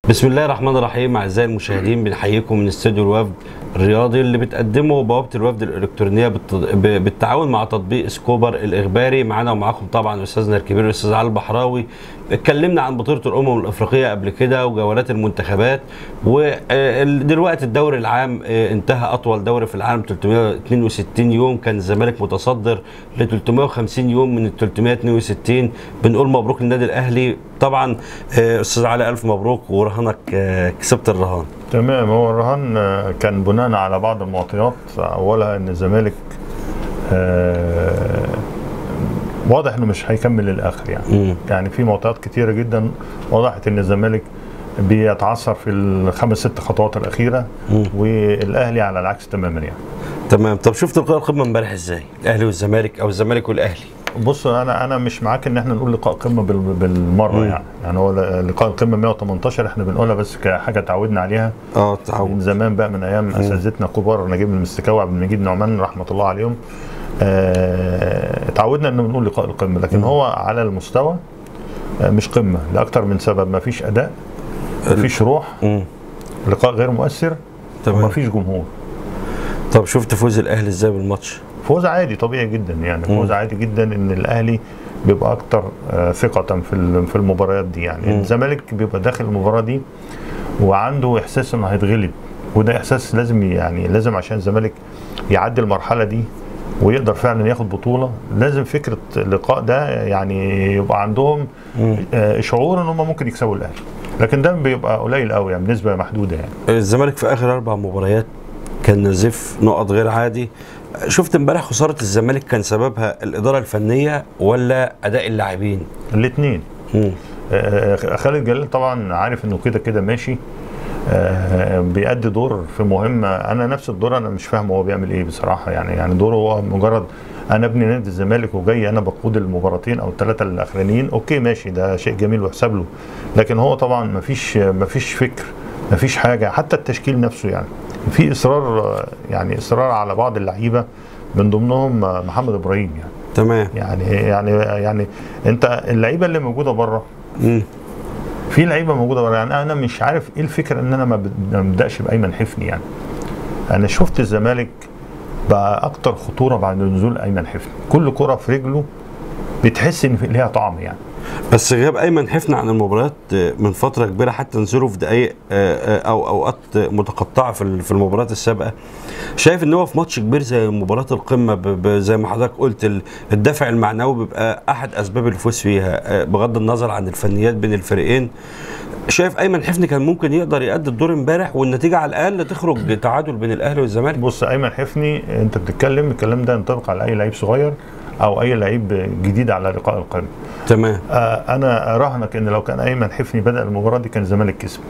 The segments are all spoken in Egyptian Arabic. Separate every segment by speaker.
Speaker 1: بسم الله الرحمن الرحيم اعزائي المشاهدين بنحييكم من استوديو الوفد الرياضي اللي بتقدمه بوابه الوفد الالكترونيه بالت- ب- بالتعاون مع تطبيق سكوبر الاخباري معانا ومعاكم طبعا استاذنا الكبير الاستاذ علي البحراوي اتكلمنا عن بطوله الامم الافريقيه قبل كده وجولات المنتخبات ودلوقتي الدوري العام آه، انتهى اطول دوري في العالم 362 يوم كان الزمالك متصدر ل 350 يوم من ال 362 بنقول مبروك للنادي الاهلي طبعا آه، استاذ علي الف مبروك ورهانك آه، كسبت الرهان
Speaker 2: تمام هو الرهان آه، كان بناء على بعض المعطيات اولها ان الزمالك آه، واضح انه مش هيكمل للاخر يعني
Speaker 1: مم.
Speaker 2: يعني في معطيات كتيره جدا وضحت ان الزمالك بيتعثر في الخمس ست خطوات الاخيره
Speaker 1: مم.
Speaker 2: والاهلي على العكس تماما يعني
Speaker 1: تمام طب شفت لقاء القمه امبارح ازاي الاهلي والزمالك او الزمالك والاهلي
Speaker 2: بص انا انا مش معاك ان احنا نقول لقاء قمه بال- بالمره
Speaker 1: مم.
Speaker 2: يعني يعني هو لقاء القمه 118 احنا بنقولها بس كحاجه تعودنا عليها
Speaker 1: اه
Speaker 2: من
Speaker 1: تعود
Speaker 2: زمان بقى من ايام اساتذتنا الكبار نجيب المستكاوي وعبد المجيد نعمان رحمه الله عليهم آه، اتعودنا انه بنقول لقاء القمه لكن هو على المستوى آه، مش قمه لاكثر من سبب ما فيش اداء ما فيش روح
Speaker 1: مم.
Speaker 2: لقاء غير مؤثر وما
Speaker 1: تمام
Speaker 2: فيش جمهور
Speaker 1: طب شفت فوز الاهلي ازاي بالماتش
Speaker 2: فوز عادي طبيعي جدا يعني فوز عادي جدا ان الاهلي بيبقى اكتر آه، ثقه في ال- في المباريات دي يعني
Speaker 1: مم.
Speaker 2: الزمالك بيبقى داخل المباراه دي وعنده احساس انه هيتغلب وده احساس لازم يعني لازم عشان الزمالك يعدي المرحله دي ويقدر فعلا ياخد بطوله لازم فكره اللقاء ده يعني يبقى عندهم
Speaker 1: مم.
Speaker 2: آه، شعور ان هم ممكن يكسبوا الاهلي لكن ده بيبقى قليل قوي يعني بنسبه محدوده يعني
Speaker 1: الزمالك في اخر اربع مباريات كان نزيف نقط غير عادي شفت امبارح خساره الزمالك كان سببها الاداره الفنيه ولا اداء اللاعبين
Speaker 2: الاثنين
Speaker 1: مم.
Speaker 2: آه، خالد جلال طبعا عارف انه كده كده ماشي آه، بيأدي دور في مهمه انا نفس الدور انا مش فاهم هو بيعمل ايه بصراحه يعني يعني دوره هو مجرد انا ابني نادي الزمالك وجاي انا بقود المباراتين او الثلاثه الاخرانيين اوكي ماشي ده شيء جميل ويحسب له لكن هو طبعا ما فيش ما فيش فكر ما فيش حاجه حتى التشكيل نفسه يعني في اصرار آه، يعني اصرار على بعض اللعيبه من ضمنهم آه، محمد ابراهيم يعني
Speaker 1: تمام
Speaker 2: يعني يعني يعني انت اللعيبه اللي موجوده بره
Speaker 1: مم.
Speaker 2: في لعيبه موجوده بره يعني انا مش عارف ايه الفكره ان انا ما بد- ما ببداش بايمن حفني يعني انا شفت الزمالك بقى اكتر خطوره بعد نزول ايمن حفني كل كره في رجله بتحس ان في- ليها طعم يعني
Speaker 1: بس غياب ايمن حفني عن المباريات آه، من فتره كبيره حتى نزوله في دقائق آه، آه، او اوقات متقطعه في ال- في المباريات السابقه شايف ان هو في ماتش كبير زي مباراه القمه ب- ب- زي ما حضرتك قلت ال- الدافع المعنوي بيبقى احد اسباب الفوز فيها آه، بغض النظر عن الفنيات بين الفريقين شايف ايمن حفني كان ممكن يقدر يأدي الدور امبارح والنتيجه على الاقل تخرج تعادل بين الاهلي والزمالك
Speaker 2: بص ايمن حفني انت بتتكلم الكلام ده ينطبق على اي لعيب صغير او اي لعيب جديد على لقاء القمه
Speaker 1: تمام
Speaker 2: آه انا اراهنك ان لو كان ايمن حفني بدا المباراه دي كان الزمالك كسب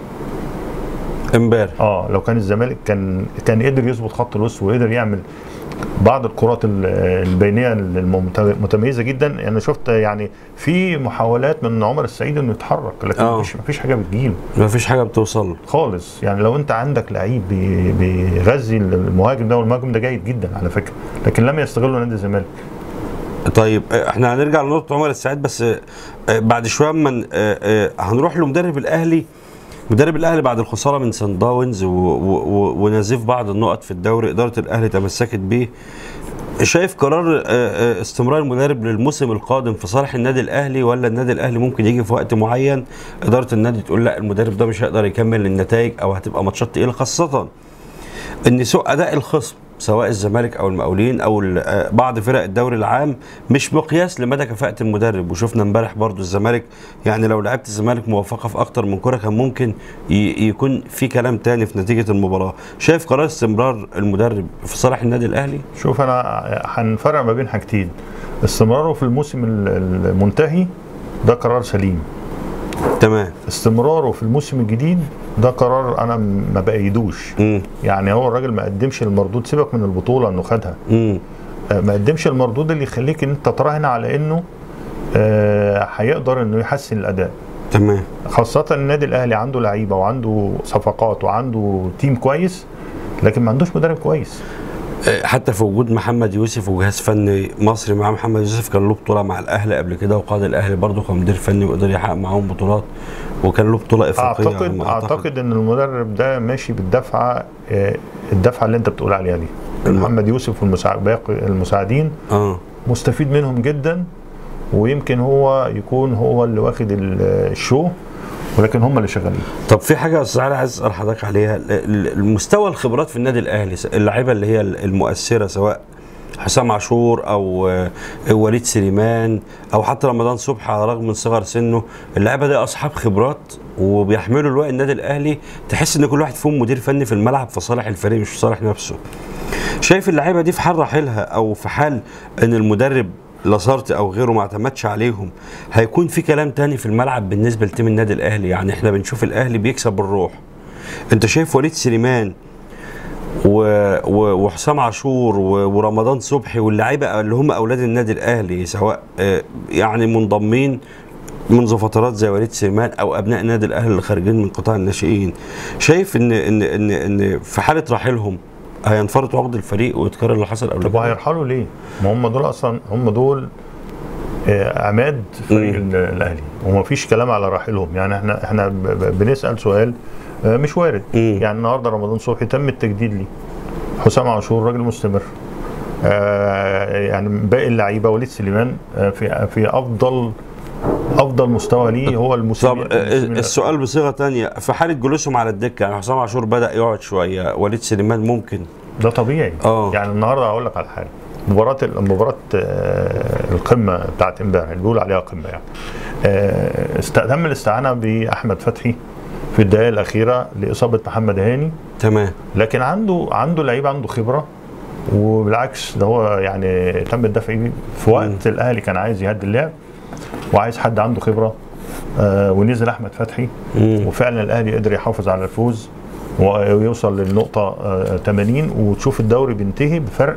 Speaker 1: امبارح
Speaker 2: اه لو كان الزمالك كان كان قدر يظبط خط الوسط وقدر يعمل بعض الكرات ال- البينيه الممت- المتميزه جدا انا شفت يعني في محاولات من عمر السعيد انه يتحرك لكن
Speaker 1: آه.
Speaker 2: مفيش مفيش حاجه بتجيله
Speaker 1: ما فيش حاجه بتوصل له
Speaker 2: خالص يعني لو انت عندك لعيب بي- بيغذي المهاجم ده والمهاجم ده جيد جدا على فكره لكن لم يستغله نادي الزمالك
Speaker 1: طيب آه، احنا هنرجع لنقطة عمر السعيد بس آه، آه، بعد شوية من هنروح لمدرب الأهلي مدرب الأهلي بعد الخسارة من سان داونز و- و- و- ونزيف بعض النقط في الدوري إدارة الأهلي تمسكت بيه شايف قرار آه، آه، استمرار المدرب للموسم القادم في صالح النادي الأهلي ولا النادي الأهلي ممكن يجي في وقت معين إدارة النادي تقول لا المدرب ده مش هيقدر يكمل النتائج أو هتبقى ماتشات تقيلة خاصة ان سوء اداء الخصم سواء الزمالك او المقاولين او ال- آه، بعض فرق الدوري العام مش مقياس لمدى كفاءه المدرب وشفنا امبارح برضو الزمالك يعني لو لعبت الزمالك موفقه في اكتر من كره كان ممكن ي- يكون في كلام تاني في نتيجه المباراه شايف قرار استمرار المدرب في صالح النادي الاهلي
Speaker 2: شوف انا هنفرق ما بين حاجتين استمراره في الموسم ال- المنتهي ده قرار سليم
Speaker 1: تمام
Speaker 2: استمراره في الموسم الجديد ده قرار انا ما بايدوش
Speaker 1: امم
Speaker 2: يعني هو الراجل ما قدمش المردود سيبك من البطوله انه خدها
Speaker 1: امم
Speaker 2: آه، ما قدمش المردود اللي يخليك ان انت تراهن على انه آه، هيقدر انه يحسن الاداء
Speaker 1: تمام
Speaker 2: خاصه النادي الاهلي عنده لعيبه وعنده صفقات وعنده تيم كويس لكن ما عندوش مدرب كويس
Speaker 1: آه، حتى في وجود محمد يوسف وجهاز فني مصري مع محمد يوسف كان له بطوله مع الاهلي قبل كده وقاد الاهلي برضه كمدير فني وقدر يحقق معاهم بطولات وكان له بطوله افريقيه على
Speaker 2: اعتقد
Speaker 1: ما
Speaker 2: اعتقد ان المدرب ده ماشي بالدفعه آه، الدفعه اللي انت بتقول عليها دي
Speaker 1: الم-
Speaker 2: محمد يوسف والباقي المساعدين
Speaker 1: اه
Speaker 2: مستفيد منهم جدا ويمكن هو يكون هو اللي واخد ال- الشو ولكن هم اللي شغالين
Speaker 1: طب في حاجه يا استاذ علي عايز اسال حضرتك عليها ال- ال- المستوى الخبرات في النادي الاهلي س- اللعيبه اللي هي المؤثره سواء حسام عاشور او آه، وليد سليمان او حتى رمضان صبحي على الرغم من صغر سنه اللعيبه دي اصحاب خبرات وبيحملوا لواء النادي الاهلي تحس ان كل واحد فيهم مدير فني في الملعب في صالح الفريق مش في صالح نفسه شايف اللعيبه دي في حال رحيلها او في حال ان المدرب لاسارتي او غيره ما اعتمدش عليهم هيكون في كلام تاني في الملعب بالنسبه لتيم النادي الاهلي يعني احنا بنشوف الاهلي بيكسب بالروح انت شايف وليد سليمان و... و... وحسام عاشور و... ورمضان صبحي واللعيبه اللي هم اولاد النادي الاهلي سواء آه، يعني منضمين منذ فترات زي وليد سليمان او ابناء النادي الاهلي اللي خارجين من قطاع الناشئين شايف ان ان ان ان في حاله رحيلهم هينفرط عقد الفريق ويتكرر اللي حصل قبل
Speaker 2: طب
Speaker 1: كده
Speaker 2: وهيرحلوا ليه؟ ما هم دول اصلا هم دول آه، عماد فريق
Speaker 1: مم.
Speaker 2: ال- الاهلي ومفيش كلام على راحلهم يعني احنا احنا ب- ب- بنسال سؤال آه، مش وارد
Speaker 1: مم.
Speaker 2: يعني النهارده رمضان صبحي تم التجديد ليه حسام عاشور راجل مستمر آه، يعني باقي اللعيبه وليد سليمان آه، في في افضل افضل مستوى ليه هو الموسم
Speaker 1: طب آه، السؤال بصيغه تانية في حاله جلوسهم على الدكه يعني حسام عاشور بدا يقعد شويه وليد سليمان ممكن
Speaker 2: ده طبيعي
Speaker 1: آه.
Speaker 2: يعني النهارده هقول لك على حاجه مباراه مباراه آه، القمه بتاعت امبارح اللي بيقولوا عليها قمه يعني آه، است- تم الاستعانه باحمد فتحي في الدقائق الاخيره لاصابه محمد هاني
Speaker 1: تمام
Speaker 2: لكن عنده عنده لعيب عنده خبره وبالعكس ده هو يعني تم الدفع بيه في وقت الاهلي كان عايز يهدي اللعب وعايز حد عنده خبره آه، ونزل احمد فتحي
Speaker 1: مم.
Speaker 2: وفعلا الاهلي قدر يحافظ على الفوز ويوصل للنقطه آه، 80 وتشوف الدوري بينتهي بفرق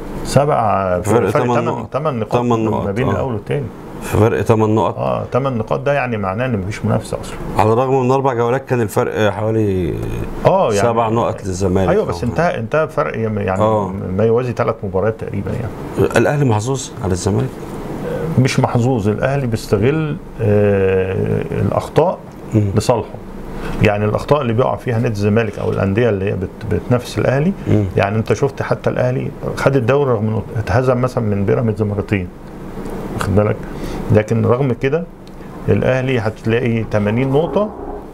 Speaker 2: سبع
Speaker 1: فرق تمن
Speaker 2: ثمان
Speaker 1: نقط.
Speaker 2: ثمان نقاط
Speaker 1: تمن نقط،
Speaker 2: ما بين
Speaker 1: آه.
Speaker 2: الاول والثاني
Speaker 1: في فرق 8 نقط
Speaker 2: اه ثمان نقاط ده يعني معناه ان مفيش منافسه اصلا
Speaker 1: على الرغم من اربع جولات كان الفرق حوالي
Speaker 2: اه يعني
Speaker 1: سبع نقط للزمالك
Speaker 2: ايوه بس انتهى انتهى فرق يعني
Speaker 1: آه.
Speaker 2: ما يوازي ثلاث مباريات تقريبا يعني
Speaker 1: الاهلي محظوظ على الزمالك
Speaker 2: مش محظوظ الاهلي بيستغل آه الاخطاء
Speaker 1: مم.
Speaker 2: لصالحه يعني الاخطاء اللي بيقع فيها نادي الزمالك او الانديه اللي هي بت- بتنافس الاهلي
Speaker 1: مم.
Speaker 2: يعني انت شفت حتى الاهلي خد الدوري رغم انه اتهزم مثلا من بيراميدز مرتين واخد بالك لكن رغم كده الاهلي هتلاقي 80 نقطه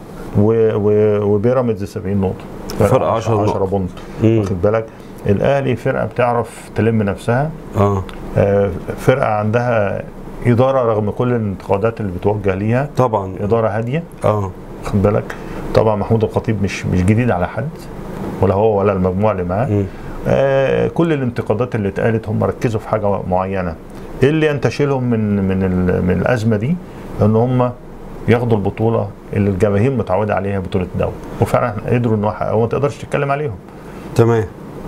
Speaker 2: و- و- وبيراميدز 70 نقطه
Speaker 1: فرق 10 نقط.
Speaker 2: 10 بونت
Speaker 1: مم.
Speaker 2: واخد بالك الاهلي فرقه بتعرف تلم نفسها
Speaker 1: اه
Speaker 2: آه، فرقه عندها اداره رغم كل الانتقادات اللي بتوجه ليها
Speaker 1: طبعا
Speaker 2: اداره هاديه
Speaker 1: اه
Speaker 2: واخد بالك طبعا محمود الخطيب مش مش جديد على حد ولا هو ولا المجموعه اللي معاه
Speaker 1: مم.
Speaker 2: آه كل الانتقادات اللي اتقالت هم ركزوا في حاجه معينه ايه اللي ينتشلهم من من ال- من الازمه دي ان هم ياخدوا البطوله اللي الجماهير متعوده عليها بطوله الدوري وفعلا قدروا ان هو يحققوا، ما تقدرش تتكلم عليهم
Speaker 1: تمام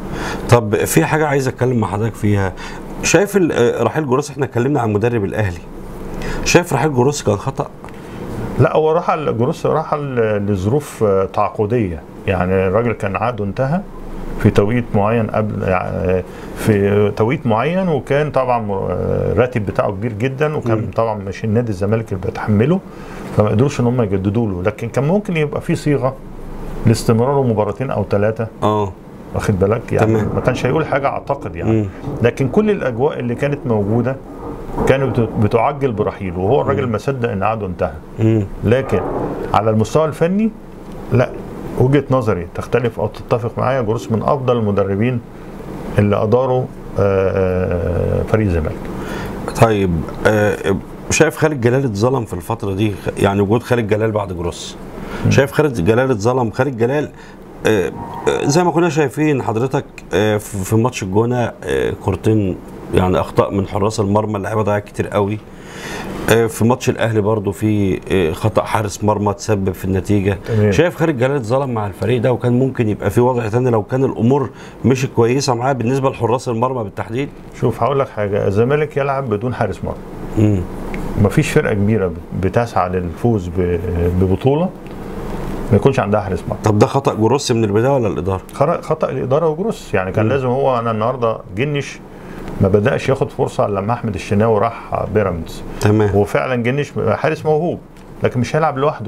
Speaker 1: طب في حاجه عايز اتكلم مع حضرتك فيها شايف ال- آه، رحيل جروس احنا اتكلمنا عن مدرب الاهلي شايف رحيل جروس كان خطا
Speaker 2: لا هو راح جروس راح لظروف آه، تعاقديه يعني الراجل كان عقده انتهى في توقيت معين قبل يعني في توقيت معين وكان طبعا آه، الراتب بتاعه كبير جدا
Speaker 1: مم.
Speaker 2: وكان طبعا مش النادي الزمالك اللي بيتحمله فما قدروش ان هم يجددوا له لكن كان ممكن يبقى في صيغه لاستمراره مباراتين او ثلاثه
Speaker 1: اه
Speaker 2: واخد بالك يعني
Speaker 1: تمام.
Speaker 2: ما كانش هيقول حاجه اعتقد يعني
Speaker 1: مم.
Speaker 2: لكن كل الاجواء اللي كانت موجوده كانت بت- بتعجل برحيله وهو الراجل ما صدق ان عقده انتهى
Speaker 1: مم.
Speaker 2: لكن على المستوى الفني لا وجهه نظري تختلف او تتفق معايا جروس من افضل المدربين اللي اداروا آه، آه، فريق الزمالك
Speaker 1: طيب آه شايف خالد جلال اتظلم في الفتره دي يعني وجود خالد جلال بعد جروس شايف خالد جلال اتظلم خالد جلال آه آه، زي ما كنا شايفين حضرتك آه في في ماتش الجونه آه كورتين يعني اخطاء من حراس المرمى اللعيبه ضيعت كتير قوي آه في ماتش الاهلي برضو في آه خطا حارس مرمى تسبب في النتيجه
Speaker 2: تمام.
Speaker 1: شايف خالد جلال اتظلم مع الفريق ده وكان ممكن يبقى في وضع تاني لو كان الامور مش كويسه معاه بالنسبه لحراس المرمى بالتحديد
Speaker 2: شوف هقول لك حاجه الزمالك يلعب بدون حارس مرمى
Speaker 1: امم
Speaker 2: مفيش فرقه كبيره بتسعى للفوز ب- ببطوله ما يكونش عندها حارس مرمى
Speaker 1: طب ده خطا جروس من البدايه ولا الاداره
Speaker 2: خر- خطا الاداره وجروس يعني كان لازم هو انا النهارده جنش ما بداش ياخد فرصه إلا لما احمد الشناوي راح بيراميدز
Speaker 1: تمام
Speaker 2: هو فعلا جنش حارس موهوب لكن مش هيلعب لوحده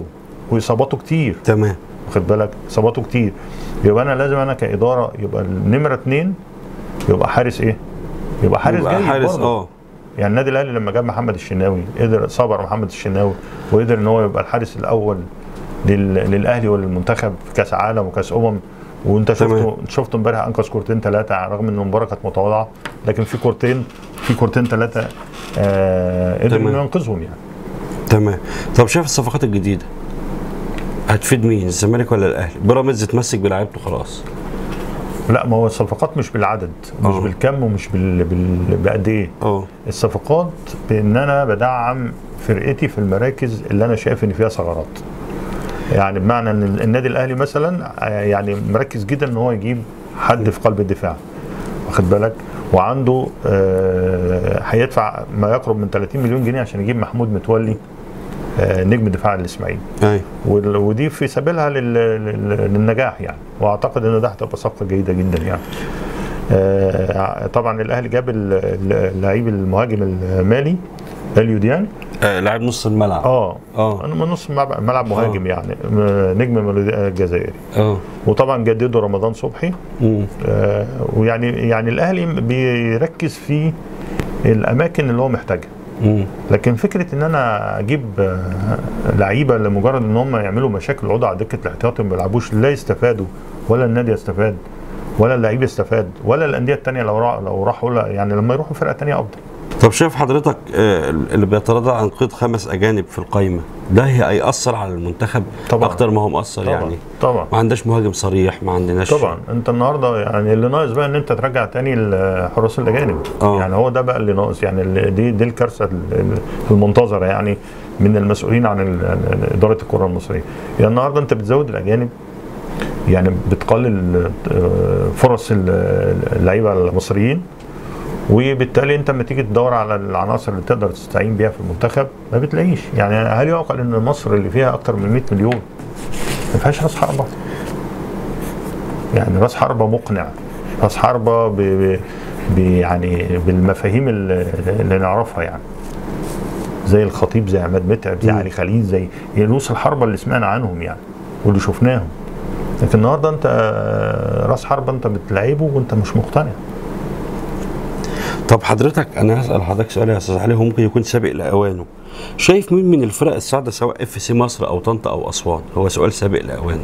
Speaker 2: واصاباته كتير
Speaker 1: تمام
Speaker 2: واخد بالك اصاباته كتير يبقى انا لازم انا كاداره يبقى النمره اتنين يبقى حارس ايه؟ يبقى حارس
Speaker 1: يبقى
Speaker 2: جيد
Speaker 1: حارس
Speaker 2: برضه.
Speaker 1: اه
Speaker 2: يعني النادي الاهلي لما جاب محمد الشناوي قدر صبر محمد الشناوي وقدر ان هو يبقى الحارس الاول لل... للاهلي وللمنتخب في كاس عالم وكاس امم وانت
Speaker 1: تمام.
Speaker 2: شفته شفته امبارح انقذ كورتين ثلاثه رغم ان المباراه كانت متواضعه لكن في كورتين في كورتين ثلاثه آه قدر
Speaker 1: تمام.
Speaker 2: انه ينقذهم يعني
Speaker 1: تمام طب شايف الصفقات الجديده هتفيد مين الزمالك ولا الاهلي بيراميدز اتمسك بلعيبته خلاص
Speaker 2: لا ما هو الصفقات مش بالعدد مش
Speaker 1: آه.
Speaker 2: بالكم ومش بال... بال... بقد ايه
Speaker 1: اه
Speaker 2: الصفقات بان انا بدعم فرقتي في المراكز اللي انا شايف ان فيها ثغرات يعني بمعنى ان النادي الاهلي مثلا آه، يعني مركز جدا ان هو يجيب حد في قلب الدفاع واخد بالك وعنده آه، هيدفع ما يقرب من 30 مليون جنيه عشان يجيب محمود متولي آه، نجم دفاع الاسماعيلي
Speaker 1: ايوه
Speaker 2: وال- ودي في سبيلها لل- لل- للنجاح يعني واعتقد ان ده هتبقى صفقه جيده جدا يعني آه، طبعا الاهلي جاب ال- ال- اللعيب المهاجم المالي اليو ديان
Speaker 1: آه لاعب نص الملعب
Speaker 2: اه
Speaker 1: اه
Speaker 2: انا من نص الملعب ملعب مهاجم يعني م- نجم من الجزائري
Speaker 1: اه
Speaker 2: وطبعا جددوا رمضان صبحي
Speaker 1: مم.
Speaker 2: آه، ويعني يعني الاهلي بيركز في الاماكن اللي هو محتاجها
Speaker 1: مم.
Speaker 2: لكن فكره ان انا اجيب آه، لعيبه لمجرد ان هم يعملوا مشاكل ويقعدوا على دكه الاحتياطي ما بيلعبوش لا يستفادوا ولا النادي يستفاد ولا اللعيب يستفاد ولا الانديه الثانيه لو راح لو راحوا لا- يعني لما يروحوا فرقه ثانيه افضل
Speaker 1: طب شايف حضرتك آه، اللي بيتراضى عن قيد خمس اجانب في القايمه ده هيأثر على المنتخب
Speaker 2: طبعا.
Speaker 1: اكتر ما هو مأثر
Speaker 2: طبعا
Speaker 1: يعني
Speaker 2: طبعا
Speaker 1: ما عندناش مهاجم صريح ما عندناش
Speaker 2: طبعا انت النهارده يعني اللي ناقص بقى ان انت ترجع تاني الحراس الاجانب
Speaker 1: اه.
Speaker 2: يعني هو ده بقى اللي ناقص يعني اللي- دي دي الكارثه ال- المنتظره يعني من المسؤولين عن ال- ال- اداره الكره المصريه يعني النهارده انت بتزود الاجانب يعني بتقلل آه، فرص ال- اللعيبه المصريين وبالتالي انت لما تيجي تدور على العناصر اللي تقدر تستعين بيها في المنتخب ما بتلاقيش يعني هل يعقل ان مصر اللي فيها اكتر من 100 مليون ما فيهاش راس حربه يعني راس حربة مقنع راس حربة ب... ب... ب... يعني بالمفاهيم اللي, اللي نعرفها يعني زي الخطيب زي عماد متعب زي
Speaker 1: مم.
Speaker 2: علي خليل زي رؤوس الحربة اللي سمعنا عنهم يعني واللي شفناهم لكن النهارده انت آه، راس حربة انت بتلعبه وانت مش مقتنع
Speaker 1: طب حضرتك انا هسال حضرتك سؤال يا استاذ علي هو ممكن يكون سابق لاوانه شايف مين من الفرق الصاعده سواء اف سي مصر او طنطا او اسوان هو سؤال سابق لاوانه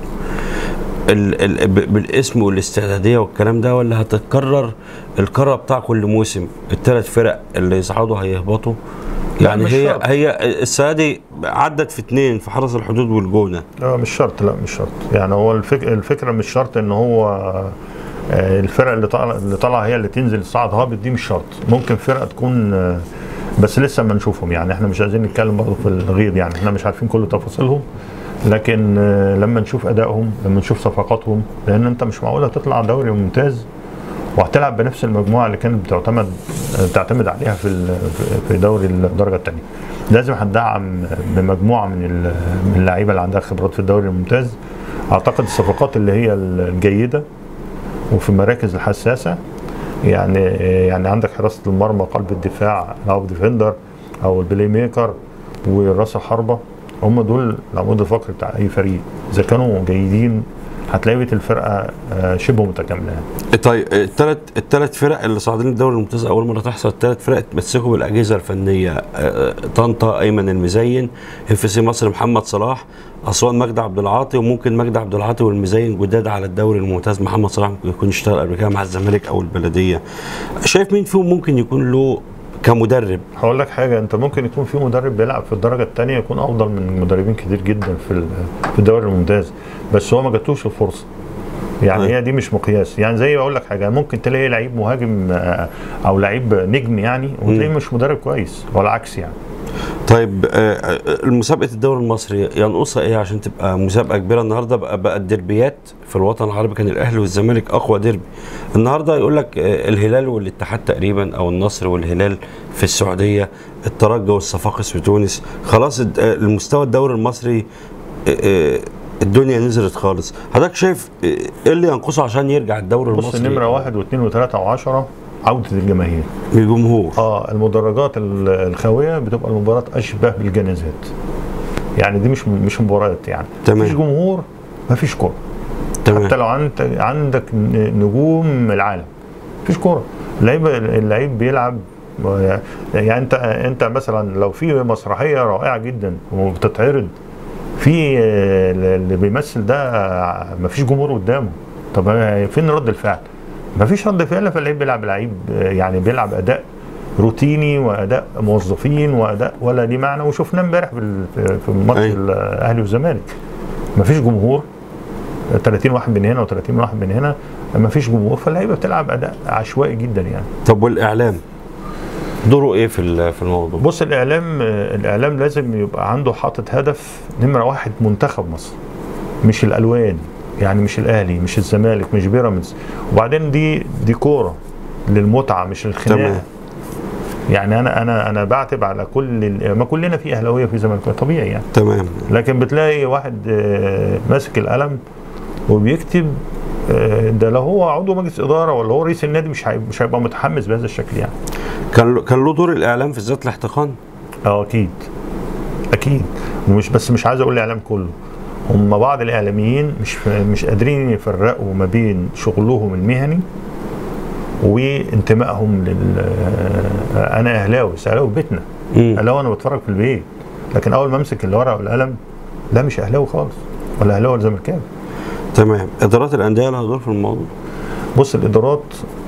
Speaker 1: ال ال ب- بالاسم والاستعداديه والكلام ده ولا هتتكرر الكره بتاع كل موسم الثلاث فرق اللي يصعدوا هيهبطوا
Speaker 2: لا،
Speaker 1: يعني
Speaker 2: مش
Speaker 1: هي
Speaker 2: شرط.
Speaker 1: هي السنه دي عدت في اثنين في حرس الحدود والجونه
Speaker 2: لا مش شرط لا مش شرط يعني هو الفك... الفكره مش شرط ان هو آه، الفرق اللي طالعه اللي طالعه هي اللي تنزل الصعد هابط دي مش شرط ممكن فرقه تكون آه، بس لسه ما نشوفهم يعني احنا مش عايزين نتكلم برضه في الغيط يعني احنا مش عارفين كل تفاصيلهم لكن آه، لما نشوف ادائهم لما نشوف صفقاتهم لان انت مش معقول هتطلع دوري ممتاز وهتلعب بنفس المجموعه اللي كانت بتعتمد بتعتمد عليها في ال- في دوري الدرجه الثانيه لازم هتدعم بمجموعه من ال- من اللعيبه اللي عندها خبرات في الدوري الممتاز اعتقد الصفقات اللي هي الجيده وفي المراكز الحساسه يعني يعني عندك حراسه المرمى قلب الدفاع او ديفندر او البلاي ميكر وراس الحربه هم دول العمود الفقري بتاع اي فريق اذا كانوا جيدين هتلاقي بقية الفرقه آه، شبه متكامله يعني.
Speaker 1: طيب الثلاث الثلاث فرق اللي صاعدين الدوري الممتاز اول مره تحصل الثلاث فرق اتمسكوا بالاجهزه الفنيه آه، طنطا ايمن المزين اف سي مصر محمد صلاح اسوان مجدي عبد العاطي وممكن مجدي عبد العاطي والمزين جداد على الدوري الممتاز محمد صلاح ممكن يكون اشتغل قبل كده مع الزمالك او البلديه شايف مين فيهم ممكن يكون له كمدرب
Speaker 2: هقول لك حاجه انت ممكن يكون في مدرب بيلعب في الدرجه الثانيه يكون افضل من مدربين كتير جدا في ال- في الدوري الممتاز بس هو ما جاتوش الفرصه يعني
Speaker 1: طيب.
Speaker 2: هي دي مش مقياس يعني زي اقول لك حاجه ممكن تلاقي لعيب مهاجم آه، او لعيب نجم يعني وتلاقيه مش مدرب كويس ولا عكس يعني
Speaker 1: طيب آه، آه، المسابقه الدوري المصري ينقصها ايه عشان تبقى مسابقه كبيره النهارده بقى بقى الدربيات في الوطن العربي كان الاهلي والزمالك اقوى ديربي النهارده يقول لك آه، الهلال والاتحاد تقريبا او النصر والهلال في السعوديه الترجي والصفاقس في تونس خلاص الد- آه، المستوى الدوري المصري آه، آه، الدنيا نزلت خالص حضرتك شايف آه، ايه اللي ينقصه عشان يرجع الدوري
Speaker 2: بص
Speaker 1: المصري
Speaker 2: نمره واحد واثنين وثلاثه وعشره عوده الجماهير
Speaker 1: الجمهور
Speaker 2: اه المدرجات ال- الخاويه بتبقى المباراه اشبه بالجنازات يعني دي مش مش مباريات يعني
Speaker 1: تمام.
Speaker 2: مفيش جمهور مفيش كوره حتى
Speaker 1: تمام
Speaker 2: لو عندك عندك نجوم العالم مفيش كوره اللعيب اللعيب بيلعب يعني انت انت مثلا لو في مسرحيه رائعه جدا وبتتعرض في اللي بيمثل ده مفيش جمهور قدامه طب فين رد الفعل؟ مفيش رد فعل فاللعيب بيلعب لعيب يعني بيلعب اداء روتيني واداء موظفين واداء ولا ليه معنى وشفناه امبارح في ال- في ماتش
Speaker 1: أيوة.
Speaker 2: الاهلي والزمالك مفيش جمهور 30 واحد من هنا و30 واحد من هنا مفيش جمهور فاللعيبه بتلعب اداء عشوائي جدا يعني
Speaker 1: طب والاعلام دوره ايه في ال- في الموضوع
Speaker 2: بص الاعلام الاعلام لازم يبقى عنده حاطط هدف نمره واحد منتخب مصر مش الالوان يعني مش الاهلي مش الزمالك مش بيراميدز وبعدين دي دي كوره للمتعه مش الخناقه
Speaker 1: تمام.
Speaker 2: يعني انا انا انا بعتب على كل ال- ما كلنا في اهلاويه وفي زملكاويه طبيعي يعني
Speaker 1: تمام
Speaker 2: لكن بتلاقي واحد آه، ماسك القلم وبيكتب آه، ده لو هو عضو مجلس اداره ولا هو رئيس النادي مش هي- مش هيبقى متحمس بهذا الشكل يعني
Speaker 1: كان له- كان له دور الاعلام في ذات الاحتقان
Speaker 2: اه اكيد اكيد ومش بس مش عايز اقول الاعلام كله هم بعض الاعلاميين مش مش قادرين يفرقوا ما بين شغلهم المهني وانتمائهم لل آه، انا اهلاوي بس اهلاوي في بيتنا
Speaker 1: مم.
Speaker 2: اهلاوي انا بتفرج في البيت لكن اول ما امسك الورقه والقلم لا مش اهلاوي خالص ولا اهلاوي ولا زملكاوي
Speaker 1: تمام ادارات الانديه لها دور في الموضوع
Speaker 2: بص الادارات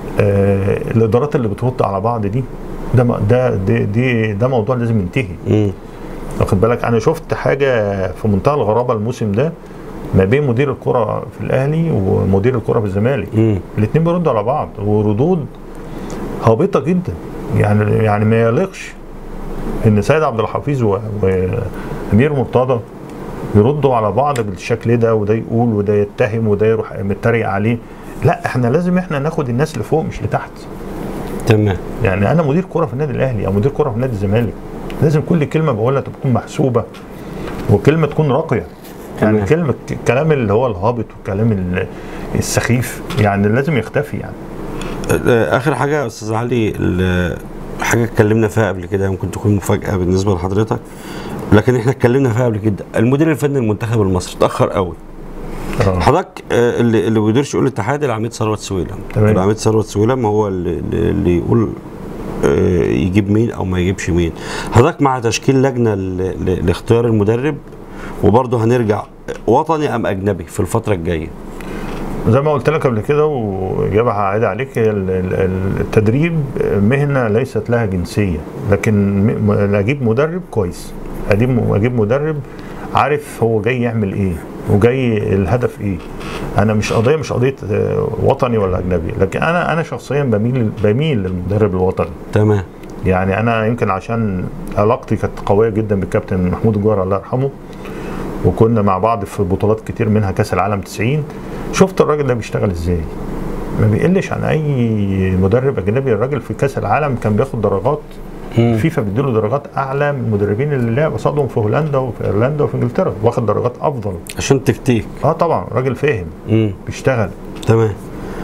Speaker 2: آه الادارات اللي بترد على بعض دي ده م- ده دي, دي ده موضوع لازم ينتهي
Speaker 1: مم.
Speaker 2: واخد بالك انا شفت حاجه في منتهى الغرابه الموسم ده ما بين مدير الكره في الاهلي ومدير الكره في الزمالك
Speaker 1: مم.
Speaker 2: الاثنين بيردوا على بعض وردود هابطه جدا يعني يعني ما يليقش ان سيد عبد الحفيظ و- وامير مرتضى يردوا على بعض بالشكل ده وده يقول وده يتهم وده يروح متريق عليه لا احنا لازم احنا ناخد الناس لفوق مش لتحت
Speaker 1: تمام
Speaker 2: يعني انا مدير كره في النادي الاهلي او مدير كره في نادي الزمالك لازم كل كلمه بقولها تكون محسوبه وكلمه تكون راقيه يعني
Speaker 1: تمام.
Speaker 2: كلمه الكلام اللي هو الهابط والكلام ال- السخيف يعني لازم يختفي يعني
Speaker 1: آه، اخر حاجه يا استاذ علي ال- حاجه اتكلمنا فيها قبل كده ممكن تكون مفاجاه بالنسبه لحضرتك لكن احنا اتكلمنا فيها قبل كده المدير الفني المنتخب المصري اتاخر قوي
Speaker 2: آه.
Speaker 1: حضرتك آه، اللي اللي ما بيقدرش يقول الاتحاد العميد ثروت سويلم
Speaker 2: تمام.
Speaker 1: العميد ثروت سويلم هو اللي, اللي اللي يقول آه، يجيب مين او ما يجيبش مين حضرتك مع تشكيل لجنه ل- ل- لاختيار المدرب وبرضه هنرجع وطني ام اجنبي في الفتره الجايه
Speaker 2: زي ما قلت لك قبل كده واجابه هعيد عليك هي ال- ال- التدريب مهنه ليست لها جنسيه لكن م- م- اجيب مدرب كويس اجيب اجيب مدرب عارف هو جاي يعمل ايه وجاي الهدف ايه انا مش قضيه مش قضيه آه، وطني ولا اجنبي لكن انا انا شخصيا بميل بميل للمدرب الوطني
Speaker 1: تمام
Speaker 2: يعني انا يمكن عشان علاقتي كانت قويه جدا بالكابتن محمود الجوهر الله يرحمه وكنا مع بعض في بطولات كتير منها كاس العالم 90 شفت الراجل ده بيشتغل ازاي ما بيقلش عن اي مدرب اجنبي الراجل في كاس العالم كان بياخد درجات
Speaker 1: مم.
Speaker 2: فيفا بيديله درجات اعلى من المدربين اللي لعب قصادهم في هولندا وفي ايرلندا وفي انجلترا واخد درجات افضل
Speaker 1: عشان تكتيك
Speaker 2: اه طبعا راجل فاهم
Speaker 1: مم.
Speaker 2: بيشتغل
Speaker 1: تمام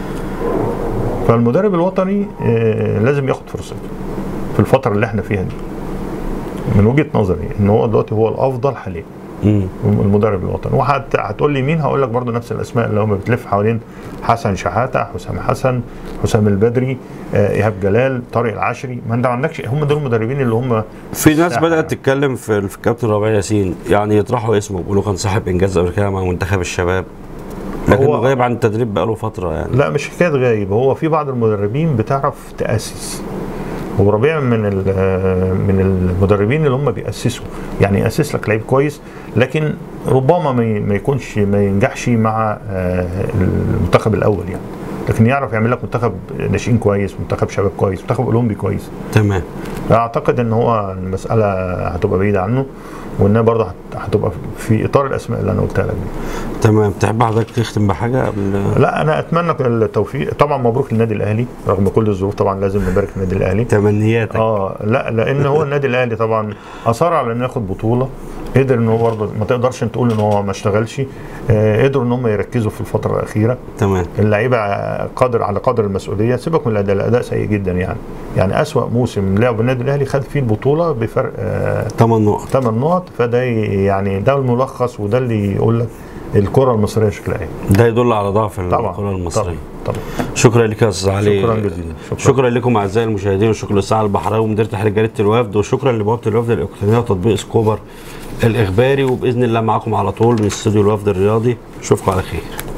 Speaker 2: فالمدرب الوطني آه، لازم ياخد فرصته في الفتره اللي احنا فيها دي من وجهه نظري ان هو دلوقتي هو الافضل حاليا
Speaker 1: مم.
Speaker 2: المدرب الوطني وحتى هتقول لي مين هقول لك برضو نفس الاسماء اللي هم بتلف حوالين حسن شحاته حسام حسن حسام البدري آه، ايهاب جلال طارق العشري ما انت ما عندكش هم دول المدربين اللي هم
Speaker 1: في ناس
Speaker 2: الساحة.
Speaker 1: بدات تتكلم في في الكابتن ربيع ياسين يعني يطرحوا اسمه بيقولوا كان صاحب انجاز قبل كده مع منتخب الشباب لكنه
Speaker 2: هو-
Speaker 1: غايب عن التدريب بقاله فتره يعني
Speaker 2: لا مش حكايه غايب هو في بعض المدربين بتعرف تاسس وربيع من ال- آه، من المدربين اللي هم بيأسسوا يعني يأسس لك لعيب كويس لكن ربما ما ي- ما يكونش ما ينجحش مع آه، المنتخب الاول يعني لكن يعرف يعمل لك منتخب ناشئين كويس منتخب شباب كويس منتخب اولمبي كويس
Speaker 1: تمام
Speaker 2: اعتقد ان هو المساله هتبقى بعيده عنه وانها برضه هت- هتبقى في اطار الاسماء اللي انا قلتها لك دي
Speaker 1: تمام تحب حضرتك تختم بحاجه قبل
Speaker 2: لا انا اتمنى التوفيق طبعا مبروك للنادي الاهلي رغم كل الظروف طبعا لازم نبارك للنادي الاهلي
Speaker 1: تمنياتك
Speaker 2: اه لا لان هو النادي الاهلي طبعا اصر على انه ياخد بطوله قدر ان هو برضه ما تقدرش تقول ان هو ما اشتغلش آه قدروا ان هم يركزوا في الفتره الاخيره
Speaker 1: تمام
Speaker 2: اللعيبه قادر على قدر المسؤوليه سيبك من الاداء الاداء سيء جدا يعني يعني اسوا موسم لعب النادي الاهلي خد فيه البطوله بفرق آه
Speaker 1: 8 نقط
Speaker 2: 8 نقط فده يعني ده الملخص وده اللي يقول لك الكره المصريه شكلها ايه
Speaker 1: ده يدل على ضعف
Speaker 2: طبعا
Speaker 1: الكره المصريه
Speaker 2: طبعا طبعا
Speaker 1: شكرا لك يا استاذ علي
Speaker 2: شكرا جزيلا
Speaker 1: شكرا, شكرا لكم اعزائي المشاهدين وشكرا للساعه البحراوي ومدير تحرير جريده الوفد وشكرا لبوابه الوفد الالكترونيه وتطبيق سكوبر الاخباري وباذن الله معاكم على طول من استوديو الوفد الرياضي اشوفكم على خير